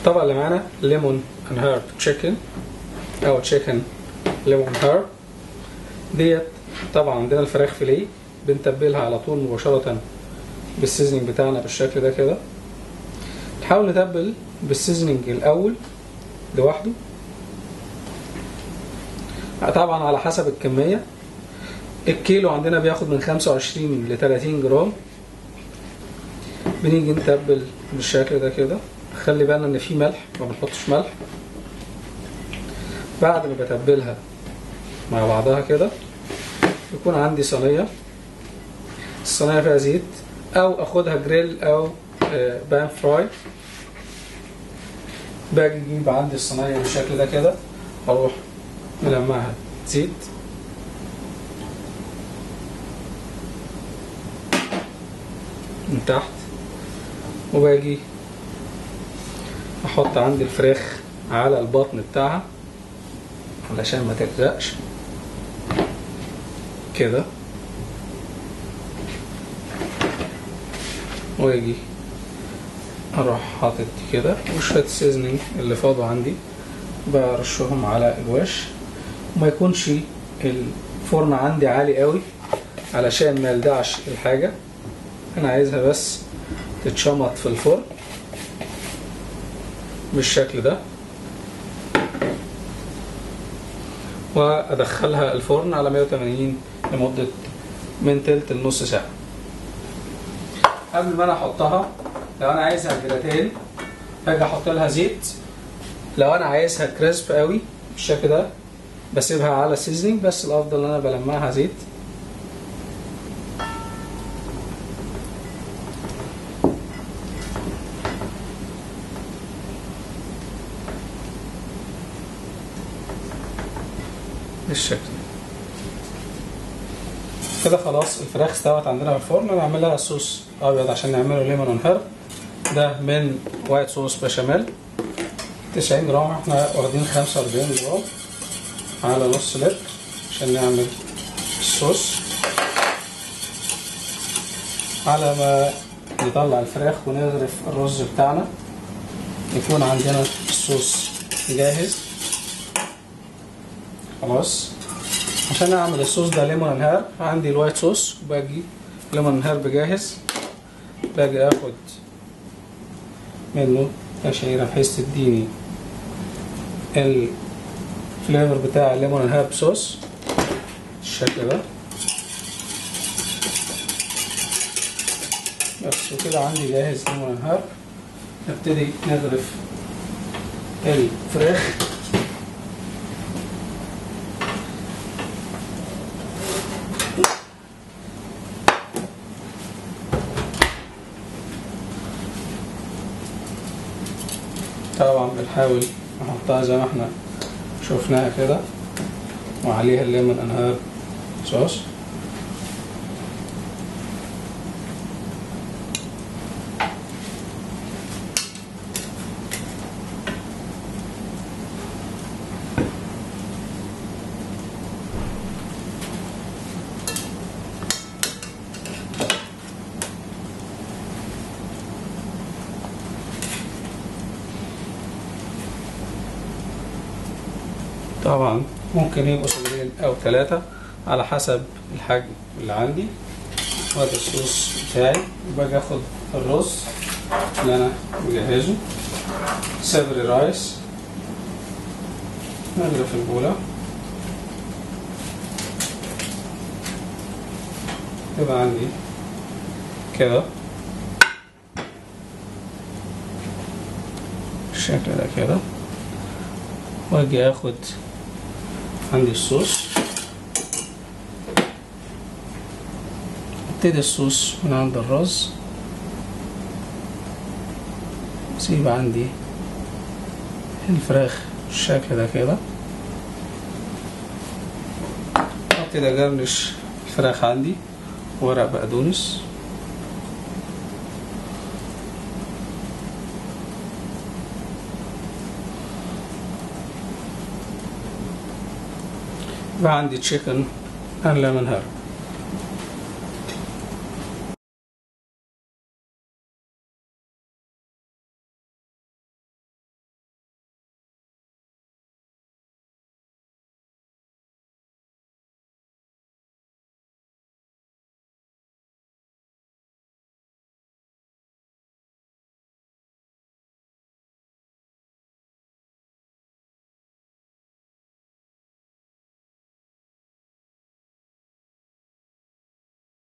طبعا اللي معانا ليمون اند هيرب تشيكن او تشيكن ليمون هيرب ديت طبعا عندنا الفراخ فيليه بنتبلها على طول مباشرة بالسيزنينج بتاعنا بالشكل ده كده نحاول نتبل بالسيزنينج الأول لوحده طبعا على حسب الكمية الكيلو عندنا بياخد من 25 ل 30 جرام بنيجي نتبل بالشكل ده كده خلي بالنا ان في ملح ما بنحطش ملح بعد ما بتبلها مع بعضها كده يكون عندي صينية الصينية فيها زيت او اخدها جريل او بان فراي باجي اجيب عندي الصينية بالشكل ده كده اروح ملمعها زيت من تحت وباجي احط عندي الفراخ على البطن بتاعها علشان ما تلزقش كده واجي اروح حاطط كده وشوية السيزنينج اللي فاضوا عندي برشهم على الوش وما يكونش الفرن عندي عالي قوي علشان ما يلدعش الحاجة انا عايزها بس تتشمط في الفرن بالشكل ده وادخلها الفرن على 180 لمدة من تلت لنص ساعة قبل ما انا احطها لو انا عايزها جراتين باجي احط لها زيت لو انا عايزها كريسب قوي بالشكل ده بسيبها على سيزنينج بس الافضل ان انا بلمعها زيت بالشكل كده خلاص الفراخ استوت عندنا في الفرن نعملها صوص ابيض عشان نعمله ليمون هيرب ده من وايت صوص بشاميل 90 جرام احنا واخدين 45 جرام على نص لتر عشان نعمل الصوص على ما نطلع الفراخ ونغرف الرز بتاعنا يكون عندنا الصوص جاهز خلاص عشان اعمل الصوص ده ليمون هيرب عندي الوايت صوص باجي ليمون هيرب جاهز باجي اخد منه تشعيرة بحيث تديني الفليفر بتاع الليمون هيرب صوص بالشكل ده بس وكده عندي جاهز ليمون هيرب نبتدي نغرف الفراخ طبعا بنحاول نحطها زي ما احنا شفناها كده وعليها الليمون انهار صوص طبعا ممكن يبقوا صدرين او ثلاثة على حسب الحجم اللي عندي وادي الصوص بتاعي وباجي اخد الرز اللي انا مجهزه سافري رايس نغرف البولة يبقى عندي كده بالشكل ده كده واجي اخد عندي الصوص ابتدي الصوص من عند الرز سيب عندي الفراخ بالشكل ده كده ابتدي اجرنش الفراخ عندي ورق بقدونس يبقى عندي تشيكن and lemon herb